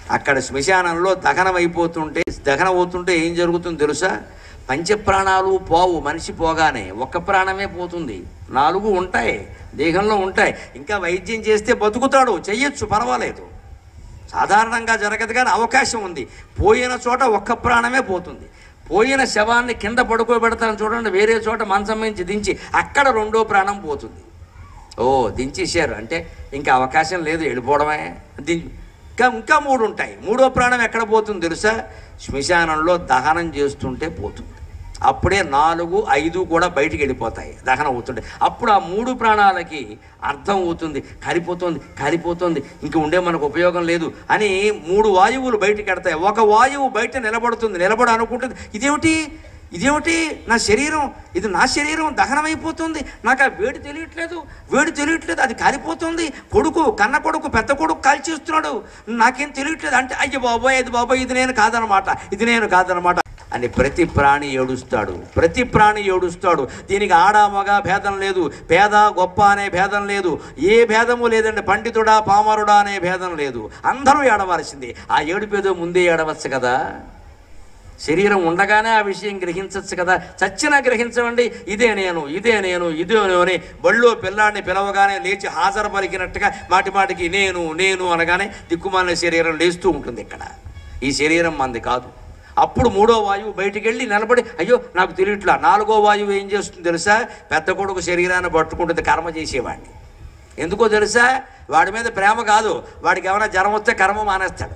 అక్కడ శ్మశానంలో దహనం అయిపోతుంటే దహనం అవుతుంటే ఏం జరుగుతుందో తెలుసా పంచప్రాణాలు పోవు మనిషి పోగానే ఒక్క ప్రాణమే పోతుంది నాలుగు ఉంటాయి దేహంలో ఉంటాయి ఇంకా వైద్యం చేస్తే బతుకుతాడు చెయ్యొచ్చు పర్వాలేదు సాధారణంగా జరగదు కానీ అవకాశం ఉంది పోయిన చోట ఒక్క ప్రాణమే పోతుంది పోయిన శవాన్ని కింద పడుకోబెడతాను చూడండి వేరే చోట మంచం నుంచి దించి అక్కడ రెండో ప్రాణం పోతుంది ఓ దించేశారు అంటే ఇంకా అవకాశం లేదు వెళ్ళిపోవడమే దిం ఇంకా ఇంకా మూడు ఉంటాయి మూడో ప్రాణం ఎక్కడ పోతుంది తెలుసా శ్మశానంలో దహనం చేస్తుంటే పోతుంది అప్పుడే నాలుగు ఐదు కూడా బయటికి వెళ్ళిపోతాయి దహనం అవుతుంటే అప్పుడు ఆ మూడు ప్రాణాలకి అర్థం అవుతుంది కాలిపోతుంది కాలిపోతుంది ఇంక ఉండే మనకు ఉపయోగం లేదు అని మూడు వాయువులు బయటికి ఎడతాయి ఒక వాయువు బయట నిలబడుతుంది నిలబడి అనుకుంటుంది ఇదేమిటి ఇదేమిటి నా శరీరం ఇది నా శరీరం దహనమైపోతుంది నాకు ఆ వేడి తెలియట్లేదు వేడి తెలియట్లేదు అది కాలిపోతుంది కొడుకు కన్న కొడుకు పెద్ద కొడుకు కాల్చేస్తున్నాడు నాకేం తెలియట్లేదు అంటే అయ్యో బాబోయ్ అది బాబోయ్ ఇది నేను కాదనమాట ఇది నేను కాదనమాట అని ప్రతి ప్రాణి ఏడుస్తాడు ప్రతి ప్రాణి ఏడుస్తాడు దీనికి ఆడ మగ భేదం లేదు పేద గొప్ప అనే భేదం లేదు ఏ భేదము లేదండి పండితుడా పామరుడా అనే భేదం లేదు అందరూ ఏడవలసిందే ఆ ఏడుపేదో ముందే ఏడవచ్చు కదా శరీరం ఉండగానే ఆ విషయం గ్రహించవచ్చు కదా చచ్చినా గ్రహించమండి ఇదే నేను ఇదే నేను ఇదే నేను అని బళ్ళో పిల్లాడిని పిలవగానే లేచి హాజరు పలికినట్టుగా మాటి మాటికి నేను నేను అనగానే దిక్కుమాలిన శరీరం లేస్తూ ఉంటుంది ఇక్కడ ఈ శరీరం మంది కాదు అప్పుడు మూడో వాయువు బయటికి వెళ్ళి నిలబడి అయ్యో నాకు తెలియట్లా నాలుగో వాయువు ఏం చేస్తుంది తెలుసా పెద్ద కొడుకు శరీరాన్ని పట్టుకుంటుంది కర్మ చేసేవాడిని ఎందుకో తెలుసా వాడి మీద ప్రేమ కాదు వాడికి ఏమైనా జ్వరం వస్తే కర్మ మానేస్తాడు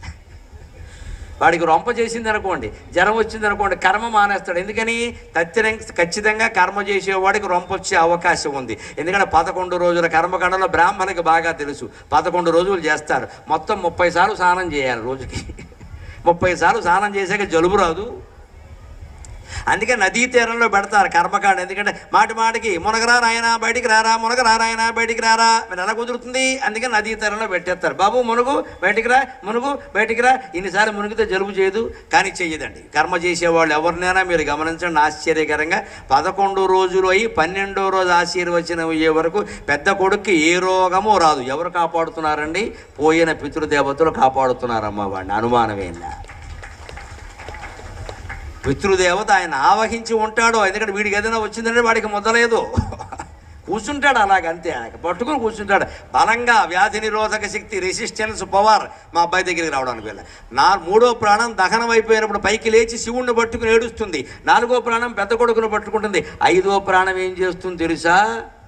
వాడికి రొంప చేసింది అనుకోండి జ్వరం వచ్చింది అనుకోండి కర్మ మానేస్తాడు ఎందుకని ఖచ్చితంగా ఖచ్చితంగా కర్మ చేసేవాడికి రొంప వచ్చే అవకాశం ఉంది ఎందుకంటే పదకొండు రోజుల కర్మకాండలో బ్రాహ్మణికి బాగా తెలుసు పదకొండు రోజులు చేస్తారు మొత్తం ముప్పై సార్లు స్నానం చేయాలి రోజుకి ముప్పై సార్లు స్నానం చేశాక జలుబు రాదు అందుకే నదీ తీరంలో పెడతారు కర్మకాండ ఎందుకంటే మాటి మాటికి మునగరా నాయన బయటికి రారా మునగరా నాయన బయటికి రారా మీరు ఎలా కుదురుతుంది అందుకే నదీ తీరంలో పెట్టేస్తారు బాబు మునుగు బయటికి రా మునుగు బయటికి రా ఇన్నిసార్లు మునిగితే జలుబు చేయదు కానీ చెయ్యదండి కర్మ చేసేవాళ్ళు ఎవరినైనా మీరు గమనించండి ఆశ్చర్యకరంగా పదకొండు రోజులు అయి పన్నెండో రోజు ఆశీర్వచనం అయ్యే వరకు పెద్ద కొడుక్కి ఏ రోగము రాదు ఎవరు కాపాడుతున్నారండి పోయిన పితృదేవతలు కాపాడుతున్నారమ్మ వాడిని అనుమానమేనా పితృదేవత ఆయన ఆవహించి ఉంటాడు ఎందుకంటే వీడికి ఏదైనా వచ్చిందంటే వాడికి మొదలేదు కూర్చుంటాడు అలాగంతే ఆయన పట్టుకుని కూర్చుంటాడు బలంగా వ్యాధి నిరోధక శక్తి రెసిస్టెన్స్ పవర్ మా అబ్బాయి దగ్గరికి రావడానికి వెళ్ళ నా మూడో ప్రాణం దహనం అయిపోయినప్పుడు పైకి లేచి శివుణ్ణి పట్టుకుని ఏడుస్తుంది నాలుగో ప్రాణం పెద్ద కొడుకును పట్టుకుంటుంది ఐదో ప్రాణం ఏం చేస్తుంది తెలుసా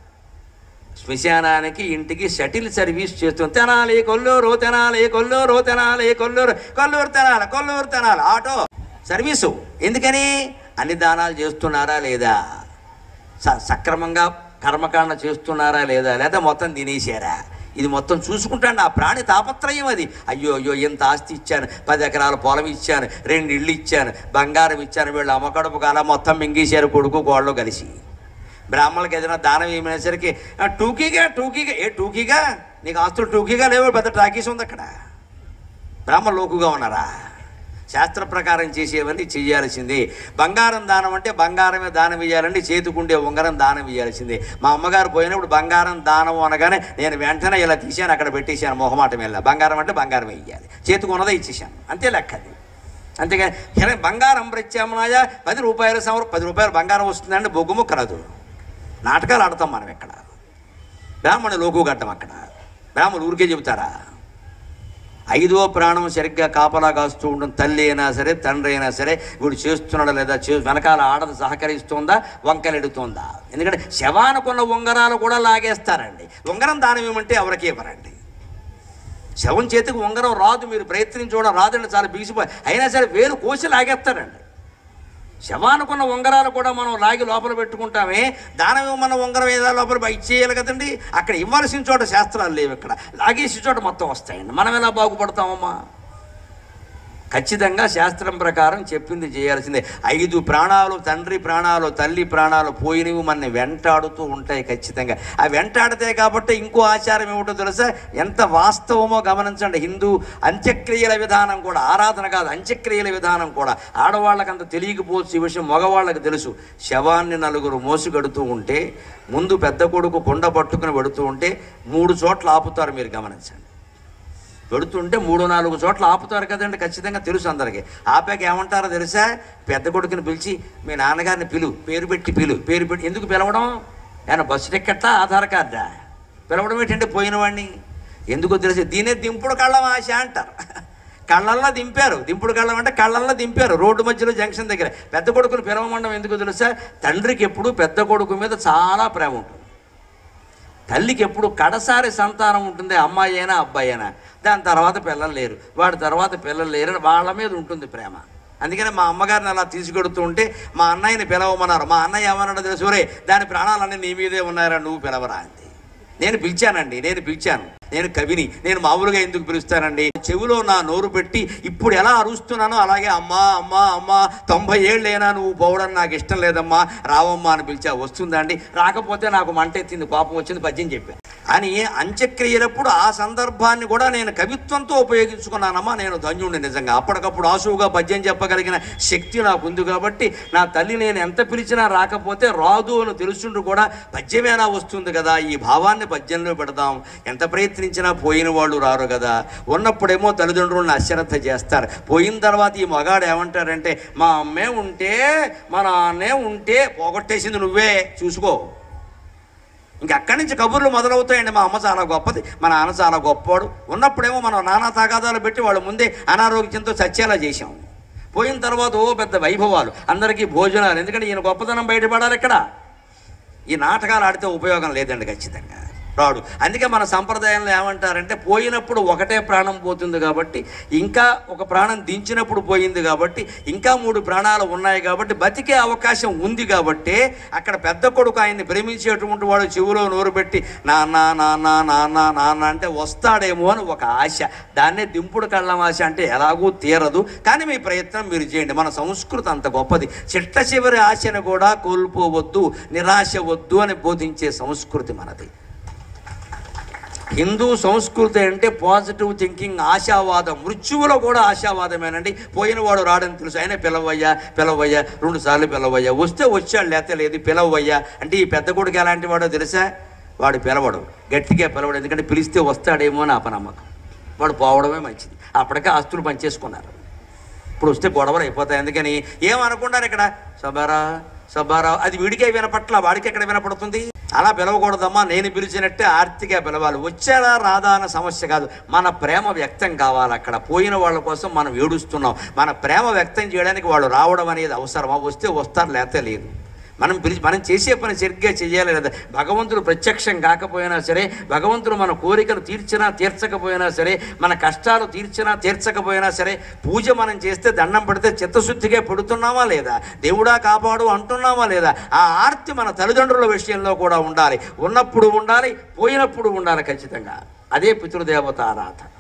శ్మశానానికి ఇంటికి షటిల్ సర్వీస్ చేస్తుంది తెనాలి కొల్లూరు తెనాలి కొల్లూరు తెనాలి కొల్లూరు కొల్లూరు తెనాలి కొల్లూరు తెనాలి ఆటో సర్వీసు ఎందుకని అన్ని దానాలు చేస్తున్నారా లేదా స- సక్రమంగా కర్మకాండ చేస్తున్నారా లేదా లేదా మొత్తం తినేసారా ఇది మొత్తం చూసుకుంటాను ఆ ప్రాణి తాపత్రయం అది అయ్యో అయ్యో ఎంత ఆస్తి ఇచ్చాను పది ఎకరాల పొలం ఇచ్చాను రెండు ఇళ్ళు ఇచ్చాను బంగారం ఇచ్చాను వీళ్ళు అమ్మకడుపు కాల మొత్తం మింగేశారు కొడుకు కోళ్ళు కలిసి బ్రాహ్మణులకు ఏదైనా దానం ఏమైనసరికి "ఆ, టూకీగా టూకీగా ఏ టూకీగా నీకు ఆస్తులు టూకీగా లేవు పెద్ద టాకీస్ ఉంది అక్కడ బ్రాహ్మణ లోకుగా ఉన్నారా శాస్త్ర ప్రకారం చేసేవన్నీ చేయాల్సిందే బంగారం దానం అంటే బంగారమే దానం ఇవ్వాలండి చేతికుండే ఉంగరం దానం ఇవ్వాల్సిందే మా అమ్మగారు పోయినప్పుడు బంగారం దానం అనగానే నేను వెంటనే ఇలా తీసాను అక్కడ పెట్టేశాను మొహమాటం వెళ్ళా బంగారం అంటే బంగారమే ఇవ్వాలి చేతికి ఉన్నదే ఇచ్చేసాను అంతే లెక్క అది అంతేగాని "హే, బంగారం ప్రత్యామ్నాయ పది రూపాయల సంవత్సరం పది రూపాయలు బంగారం వస్తుందంటే బొగ్గు ముక్క రాదు నాటకాలు ఆడతాం మనం ఇక్కడ బ్రాహ్మణ లోకు గడ్డం అక్కడ బ్రాహ్మణులు ఊరికే చెబుతారా ఐదో ప్రాణం సరిగ్గా కాపలా కాస్తూ ఉండడం తల్లి అయినా సరే తండ్రి అయినా సరే వీడు చేస్తున్నాడా లేదా చే వెనకాల ఆడది సహకరిస్తుందా వంకలెడుతుందా ఎందుకంటే శవానుకున్న ఉంగరాలు కూడా లాగేస్తారండి ఉంగరం దానం ఏమంటే ఎవరికి ఇవ్వరండి శవం చేతికి ఉంగరం రాదు మీరు ప్రయత్నించడం రాదండి చాలా బిగిసిపోయి అయినా సరే వేలు కోసి లాగేస్తారండి శవానుకున్న ఉంగరాలు కూడా మనం లాగి లోపల పెట్టుకుంటామే దానం ఇవ్వమన్న ఉంగరం ఏదో లోపల బయట చేయాలి కదండి అక్కడ ఇవ్వాల్సిన చోట శాస్త్రాలు లేవు ఇక్కడ లాగేసిన చోట మొత్తం వస్తాయండి మనం ఎలా బాగుపడతామమ్మా ఖచ్చితంగా శాస్త్రం ప్రకారం చెప్పింది చేయాల్సిందే ఐదు ప్రాణాలు తండ్రి ప్రాణాలు తల్లి ప్రాణాలు పోయినవి మన వెంటాడుతూ ఉంటాయి ఖచ్చితంగా ఆ వెంటాడితే కాబట్టి ఇంకో ఆచారం ఏమిటో తెలుసా ఎంత వాస్తవమో గమనించండి హిందూ అంత్యక్రియల విధానం కూడా ఆరాధన కాదు అంత్యక్రియల విధానం కూడా ఆడవాళ్ళకి అంత తెలియకపోవచ్చు ఈ విషయం మగవాళ్ళకి తెలుసు శవాన్ని నలుగురు మోసుగడుతూ ఉంటే ముందు పెద్ద కొడుకు కొండ పట్టుకుని పెడుతూ ఉంటే మూడు చోట్ల ఆపుతారు మీరు గమనించండి పెడుతుంటే మూడు నాలుగు చోట్ల ఆపుతారు కదండి ఖచ్చితంగా తెలుసు అందరికీ ఆపాక ఏమంటారో తెలుసా పెద్ద కొడుకుని పిలిచి మీ నాన్నగారిని పిలు పేరు పెట్టి పిలు పేరు పెట్టి ఎందుకు పిలవడం ఆయన బస్సు టిక్కెట్టా ఆధార్ కార్డా పిలవడం ఏంటంటే పోయిన వాడిని ఎందుకో తెలిసి దీనే దింపుడు కళ్ళం ఆశ అంటారు కళ్ళల్లో దింపారు దింపుడు కళ్ళం అంటే కళ్ళల్లో దింపారు రోడ్డు మధ్యలో జంక్షన్ దగ్గర పెద్ద కొడుకుని పిలవమండం ఎందుకు తెలుసా తండ్రికి ఎప్పుడు పెద్ద కొడుకు మీద చాలా ప్రేమ ఉంటుంది తల్లికి ఎప్పుడు కడసారి సంతానం ఉంటుంది అమ్మాయి అయినా అబ్బాయి అయినా దాని తర్వాత పిల్లలు లేరు వాడి తర్వాత పిల్లలు లేరు అని వాళ్ళ మీద ఉంటుంది ప్రేమ అందుకని మా అమ్మగారిని అలా తీసుకెడుతూ ఉంటే మా అన్నయ్యని పిలవమన్నారు మా అన్నయ్య ఏమన్నాడో తెలుసు "ఒరేయ్, దాని ప్రాణాలన్నీ నీ మీదే ఉన్నారా నువ్వు పిలవరా అంది నేను పిలిచానండి నేను పిలిచాను నేను కవిని నేను మామూలుగా ఎందుకు పిలుస్తానండి చెవిలో నా నోరు పెట్టి ఇప్పుడు ఎలా అరుస్తున్నానో అలాగే అమ్మా అమ్మా అమ్మా తొంభై ఏళ్ళైనా నువ్వు పోవడం నాకు ఇష్టం లేదమ్మా రావమ్మా అని పిలిచా వస్తుందా అండి రాకపోతే నాకు మంట ఎత్తింది కోపం వచ్చింది పద్యం చెప్పాను అని అంత్యక్రియలప్పుడు ఆ సందర్భాన్ని కూడా నేను కవిత్వంతో ఉపయోగించుకున్నానమ్మా నేను ధన్యుడిని నిజంగా అప్పటికప్పుడు ఆసువుగా పద్యం చెప్పగలిగిన శక్తి నాకు ఉంది కాబట్టి నా తల్లి నేను ఎంత పిలిచినా రాకపోతే రాదు అని తెలుసుండు కూడా పద్యమేనా వస్తుంది కదా ఈ భావాన్ని పద్యంలో పెడదాం ఎంత ప్రయత్నించినా పోయిన వాళ్ళు రారు కదా ఉన్నప్పుడేమో తల్లిదండ్రులను అశ్రద్ధ చేస్తారు పోయిన తర్వాత ఈ మగాడు ఏమంటారంటే మా అమ్మే ఉంటే మా నాన్నే ఉంటే పోగొట్టేసింది నువ్వే చూసుకో ఇంక అక్కడి నుంచి కబుర్లు మొదలవుతాయండి మా అమ్మ చాలా గొప్పది మా నాన్న చాలా గొప్పవాడు ఉన్నప్పుడేమో మనం నానా తగాదాలు పెట్టి వాళ్ళ ముందే అనారోగ్యంతో చచ్చేలా చేశాం పోయిన తర్వాత ఓ పెద్ద వైభవాలు అందరికీ భోజనాలు ఎందుకంటే ఈయన గొప్పతనం బయటపడాలి ఇక్కడ ఈ నాటకాలు ఆడితే ఉపయోగం లేదండి ఖచ్చితంగా రాడు అందుకే మన సంప్రదాయంలో ఏమంటారంటే పోయినప్పుడు ఒకటే ప్రాణం పోతుంది కాబట్టి ఇంకా ఒక ప్రాణం దించినప్పుడు పోయింది కాబట్టి ఇంకా మూడు ప్రాణాలు ఉన్నాయి కాబట్టి బతికే అవకాశం ఉంది కాబట్టి అక్కడ పెద్ద కొడుకు ఆయన్ని ప్రేమించేటువంటి వాడు చెవులో నోరు పెట్టి నాన్న నాన్న నాన్న నాన్న అంటే వస్తాడేమో అని ఒక ఆశ దాన్నే దింపుడు కళ్ళం ఆశ అంటే ఎలాగూ తీరదు కానీ మీ ప్రయత్నం మీరు చేయండి మన సంస్కృతి అంత గొప్పది చిట్ట చివరి ఆశను కూడా కోల్పోవద్దు నిరాశ వద్దు అని బోధించే సంస్కృతి మనది హిందూ సంస్కృతి అంటే పాజిటివ్ థింకింగ్ ఆశావాదం మృత్యువులో కూడా ఆశావాదమేనండి పోయినవాడు రాడని తెలుసు ఆయన పిలవయ్యా పిలవయ్యా రెండు సార్లు పిలవయ్యా వస్తే వచ్చాడు లేకపోతే లేదు పిలవయ్యా అంటే ఈ పెద్ద కొడుకు ఎలాంటి వాడో తెలుసా వాడు పిలవడు గట్టిగా పిలవడు ఎందుకంటే పిలిస్తే వస్తాడేమో అని అపనమ్మకం వాడు పోవడమే మంచిది అప్పటికే ఆస్తులు పంచేసుకున్నారు ఇప్పుడు వస్తే గొడవలు అయిపోతాయి అందుకని ఏమనుకుంటారు ఇక్కడ సబారా సబారా అది వీడికే వినపట్ల వాడికి ఎక్కడ వినపడుతుంది అలా పిలవకూడదమ్మా నేను పిలిచినట్టే ఆర్తిగా పిలవాలి వచ్చారా రాదా అన్న సమస్య కాదు మన ప్రేమ వ్యక్తం కావాలి అక్కడ పోయిన వాళ్ళ కోసం మనం ఏడుస్తున్నాం మన ప్రేమ వ్యక్తం చేయడానికి వాళ్ళు రావడం అనేది అవసరమా వస్తే వస్తారు లేకపోతే లేదు మనం పిలిచి మనం చేసే పని సరిగ్గా చేయాలి లేదా భగవంతుడు ప్రత్యక్షం కాకపోయినా సరే భగవంతుడు మన కోరికలు తీర్చినా తీర్చకపోయినా సరే మన కష్టాలు తీర్చినా తీర్చకపోయినా సరే పూజ మనం చేస్తే దండం పెడితే చిత్తశుద్ధిగా పెడుతున్నామా లేదా దేవుడా కాపాడు అంటున్నామా లేదా ఆ ఆర్తి మన తల్లిదండ్రుల విషయంలో కూడా ఉండాలి ఉన్నప్పుడు ఉండాలి పోయినప్పుడు ఉండాలి ఖచ్చితంగా అదే పితృదేవత ఆరాధన